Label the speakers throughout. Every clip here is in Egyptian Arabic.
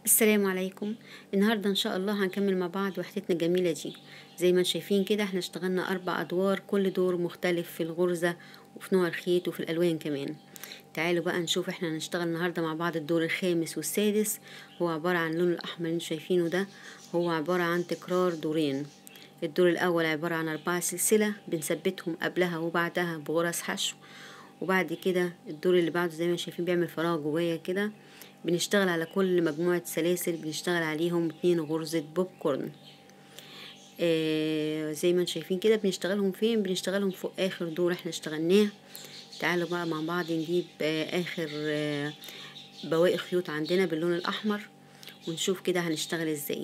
Speaker 1: السلام عليكم النهاردة ان شاء الله هنكمل مع بعض وحدتنا الجميلة دي زي ما شايفين كده احنا اشتغلنا اربع ادوار كل دور مختلف في الغرزة وفي نوع الخيط وفي الالوان كمان تعالوا بقى نشوف احنا هنشتغل النهاردة مع بعض الدور الخامس والسادس هو عبارة عن اللون الاحمر اللي انتوا شايفينه ده هو عبارة عن تكرار دورين الدور الاول عبارة عن اربعة سلسلة بنثبتهم قبلها وبعدها بغرز حشو وبعد كده الدور اللي بعده زي ما شايفين بيعمل فراغ جوايا كده بنشتغل على كل مجموعة سلاسل بنشتغل عليهم اتنين غرزة بوب كورن آه زي ما انتم شايفين كده بنشتغلهم فين بنشتغلهم فوق اخر دور احنا اشتغلناه تعالوا بقى مع بعض نجيب آه اخر آه بواقي خيوط عندنا باللون الاحمر ونشوف كده هنشتغل ازاي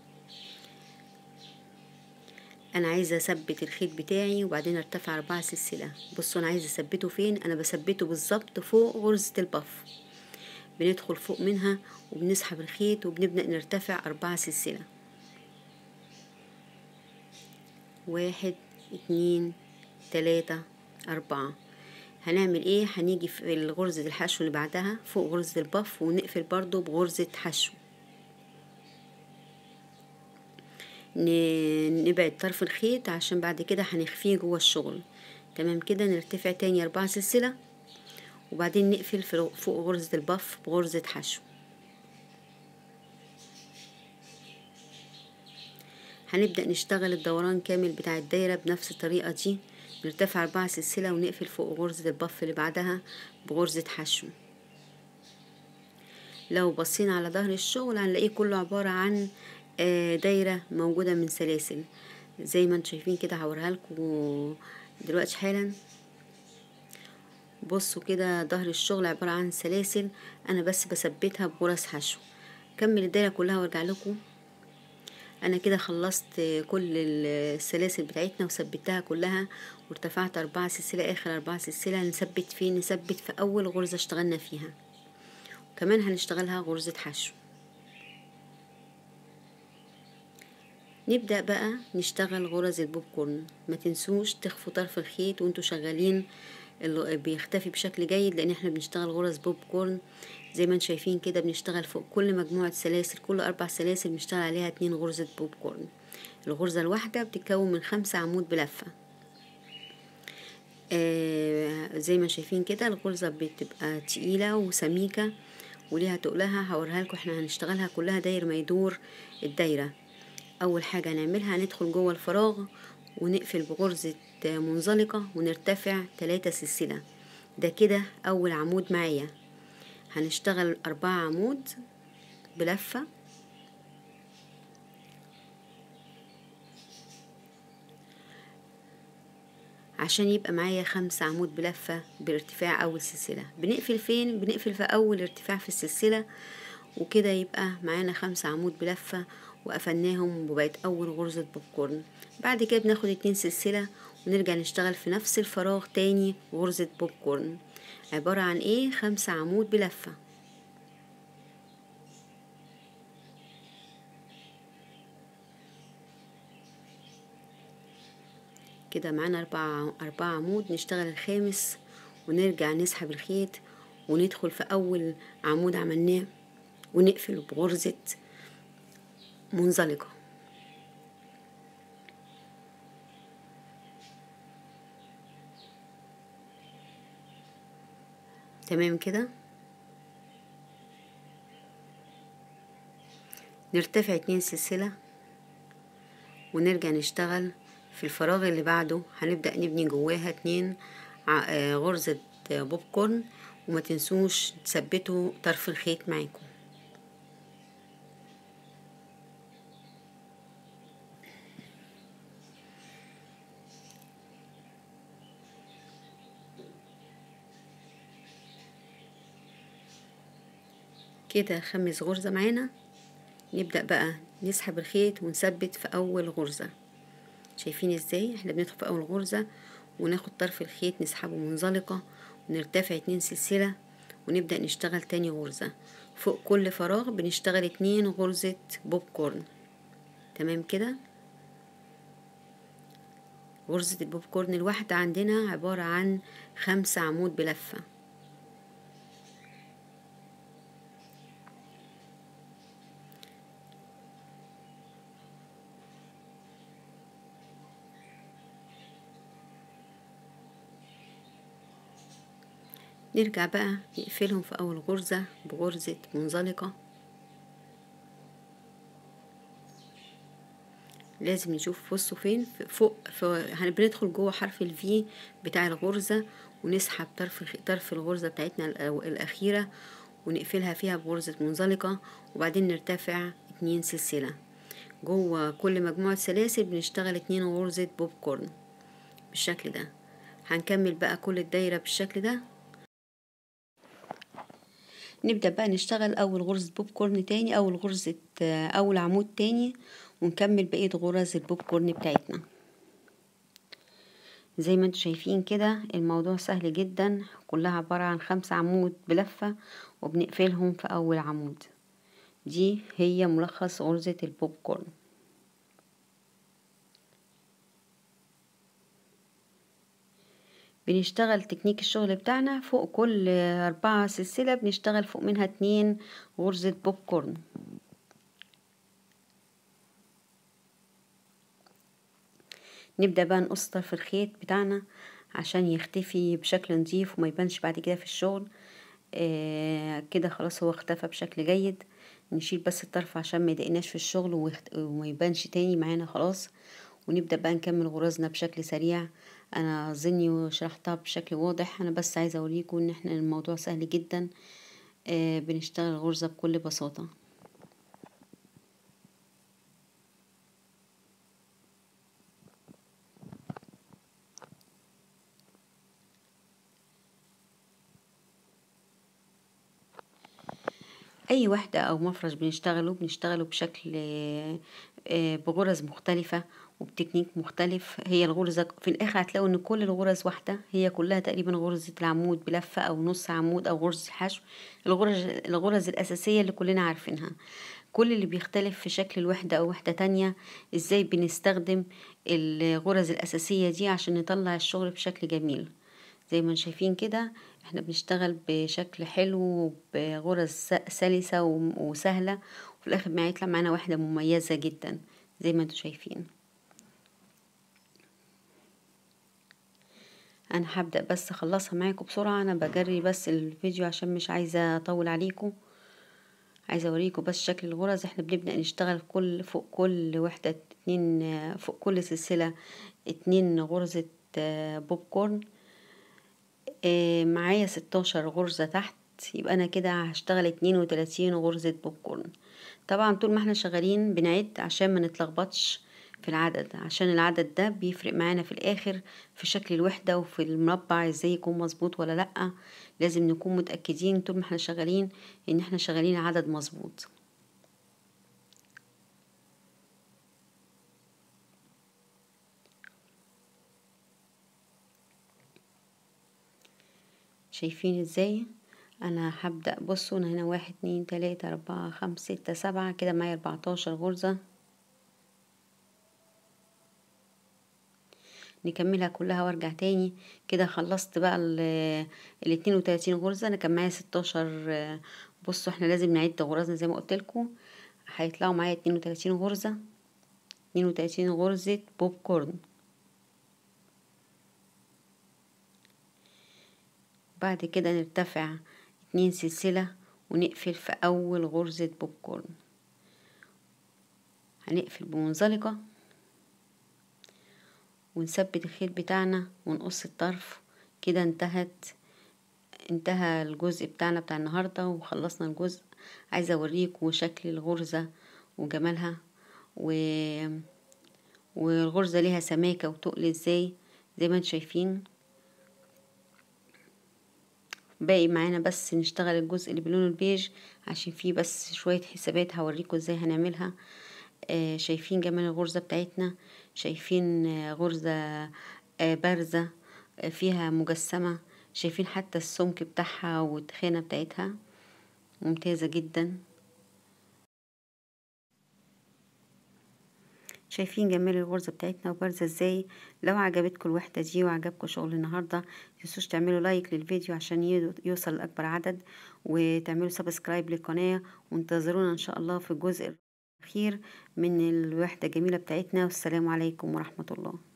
Speaker 1: انا عايزه اثبت الخيط بتاعي وبعدين ارتفع اربعة سلسله بصوا انا عايزه اثبته فين انا بثبته بالظبط فوق غرزه البف بندخل فوق منها وبنسحب الخيط وبنبدأ نرتفع أربعة سلسلة واحد اتنين تلاتة أربعة هنعمل ايه هنيجي في غرزة الحشو اللي بعدها فوق غرزة البف ونقفل برضو بغرزة حشو نبعد طرف الخيط عشان بعد كده هنخفيه جوه الشغل تمام كده نرتفع تاني أربعة سلسلة وبعدين نقفل فوق غرزة البف بغرزة حشو هنبدأ نشتغل الدوران كامل بتاع الدايرة بنفس الطريقة دي نرتفع أربعة سلسلة ونقفل فوق غرزة البف اللي بعدها بغرزة حشو لو بصينا على ظهر الشغل هنلاقيه كله عبارة عن دايرة موجودة من سلاسل زي ما انتم شايفين كده هوريها لكم دلوقتي حالا بصوا كده ظهر الشغل عبارة عن سلاسل انا بس بثبتها بغرز حشو كمل الدايرة كلها وارجع لكم انا كده خلصت كل السلاسل بتاعتنا وثبتها كلها وارتفعت اربعة سلسلة اخر اربعة سلسلة نثبت فين نثبت في اول غرزة اشتغلنا فيها وكمان هنشتغلها غرزة حشو نبدأ بقى نشتغل غرز البوب كورن ما تنسوش تخفوا طرف الخيط وانتوا شغالين اللي بيختفي بشكل جيد لان احنا بنشتغل غرز بوب كورن زي ما انتم شايفين كده بنشتغل فوق كل مجموعة سلاسل كل اربع سلاسل بنشتغل عليها اتنين غرزة بوب كورن الغرزة الواحدة بتتكون من خمسة عمود بلفة آه زي ما شايفين كده الغرزة بتبقى تقيلة وسميكة وليها تقلها هوريها لكم احنا هنشتغلها كلها داير ما يدور الدايرة اول حاجة هنعملها هندخل جوه الفراغ ونقفل بغرزة منزلقة ونرتفع تلاتة سلسلة ده كده أول عمود معايا هنشتغل أربعة عمود بلفة عشان يبقى معايا خمسة عمود بلفة بارتفاع أول سلسلة بنقفل فين؟ بنقفل في أول ارتفاع في السلسلة وكده يبقى معانا خمسة عمود بلفة وقفلناهم وبقت أول غرزة بوب كورن بعد كده بناخد اتنين سلسلة ونرجع نشتغل في نفس الفراغ تاني غرزة بوب كورن عبارة عن ايه خمسة عمود بلفة كده معانا أربعة أربعة عمود نشتغل الخامس ونرجع نسحب الخيط وندخل في أول عمود عملناه ونقفل بغرزة منزلقة تمام كده نرتفع اتنين سلسلة ونرجع نشتغل في الفراغ اللي بعده هنبدأ نبني جواها اتنين غرزة بوب كورن وما تنسوش تثبتوا طرف الخيط معاكم كده خمس غرزة معانا نبدأ بقى نسحب الخيط ونثبت في أول غرزة شايفين ازاي احنا بندخل في أول غرزة وناخد طرف الخيط نسحبه منزلقة ونرتفع اتنين سلسلة ونبدأ نشتغل تاني غرزة فوق كل فراغ بنشتغل اتنين غرزة بوب كورن تمام كده غرزة البوب كورن الواحدة عندنا عبارة عن خمسة عمود بلفة نرجع بقى نقفلهم في اول غرزة بغرزة منزلقة لازم نشوف بصوا فين فوق بندخل جوه حرف الفي بتاع الغرزة ونسحب طرف طرف الغرزة بتاعتنا الأخيرة ونقفلها فيها بغرزة منزلقة وبعدين نرتفع اتنين سلسلة جوه كل مجموعة سلاسل بنشتغل اتنين غرزة بوب كورن بالشكل ده هنكمل بقى كل الدايرة بالشكل ده نبدأ بقى نشتغل أول غرزة بوب كورن تاني أول غرزة أول عمود تاني ونكمل بقية غرز البوب كورن بتاعتنا زي ما انتم شايفين كده الموضوع سهل جدا كلها عبارة عن خمسة عمود بلفة وبنقفلهم في أول عمود دي هي ملخص غرزة البوب كورن بنشتغل تكنيك الشغل بتاعنا فوق كل أربعة سلسلة بنشتغل فوق منها اتنين غرزة بوب كورن نبدأ بقى نقص طرف الخيط بتاعنا عشان يختفي بشكل نظيف وما يبانش بعد كده في الشغل آه كده خلاص هو اختفى بشكل جيد نشيل بس الطرف عشان ما يضايقناش في الشغل وما يبانش تاني معانا خلاص ونبدأ بقى نكمل غرزنا بشكل سريع انا اظني شرحتها بشكل واضح انا بس عايزه اوريكم ان احنا الموضوع سهل جدا آه بنشتغل غرزه بكل بساطه اي وحده او مفرش بنشتغله بنشتغله بشكل بغرز مختلفة وبتكنيك مختلف هي الغرزة في الآخر هتلاقوا إن كل الغرز واحدة هي كلها تقريبا غرزة العمود بلفة أو نص عمود أو غرزة حشو الغرز الغرز الأساسية اللي كلنا عارفينها كل اللي بيختلف في شكل الوحدة أو وحدة تانية إزاي بنستخدم الغرز الأساسية دي عشان نطلع الشغل بشكل جميل زي ما شايفين كده احنا بنشتغل بشكل حلو بغرز سلسة وسهلة وفي الاخر ما يطلع معانا واحدة مميزة جدا زي ما انتم شايفين انا هبدأ بس اخلصها معاكم بسرعة انا بجري بس الفيديو عشان مش عايزة اطول عليكم عايزة اوريكم بس شكل الغرز احنا بنبدأ نشتغل كل فوق كل وحدة اتنين فوق كل سلسلة اتنين غرزة بوب كورن اه معايا ستاشر غرزة تحت يبقى انا كده هشتغل اتنين وتلاتين غرزة بوب كورن طبعا طول ما احنا شغالين بنعد عشان ما نتلخبطش في العدد عشان العدد ده بيفرق معانا في الاخر في شكل الوحدة وفي المربع ازاي يكون مظبوط ولا لأ لازم نكون متأكدين طول ما احنا شغالين ان احنا شغالين عدد مظبوط شايفين ازاي انا هبدأ بصوا انا هنا واحد اتنين تلاتة اربعة خمسة ستة سبعة كده معايا اربعتاشر غرزة نكملها كلها وارجع تاني كده خلصت بقى الاتنين وتلاتين غرزة انا كان معايا ستاشر بصوا احنا لازم نعد غرزنا زي ما قلتلكوا هيطلعوا معايا اتنين وتلاتين غرزة اتنين وتلاتين غرزة بوب كورن بعد كده نرتفع اتنين سلسلة ونقفل في أول غرزة بوب كورن هنقفل بمنزلقة ونثبت الخيط بتاعنا ونقص الطرف كده انتهت انتهى الجزء بتاعنا بتاع النهاردة وخلصنا الجزء عايزة اوريكم شكل الغرزة وجمالها و... والغرزة ليها سماكة وتقل ازاي زي ما انتم شايفين باقي معانا بس نشتغل الجزء اللي بلون البيج عشان فيه بس شوية حسابات هوريكم ازاي هنعملها آه شايفين جمال الغرزة بتاعتنا شايفين آه غرزة آه بارزة آه فيها مجسمة شايفين حتى السمك بتاعها والتخانة بتاعتها ممتازة جدا شايفين جمال الغرزة بتاعتنا وبارزة ازاي لو عجبتكم الوحدة دي وعجبكم شغل النهاردة متنسوش تعملوا لايك للفيديو عشان يوصل لأكبر عدد وتعملوا سبسكرايب للقناة وانتظرونا ان شاء الله في الجزء الأخير من الوحدة الجميلة بتاعتنا والسلام عليكم ورحمة الله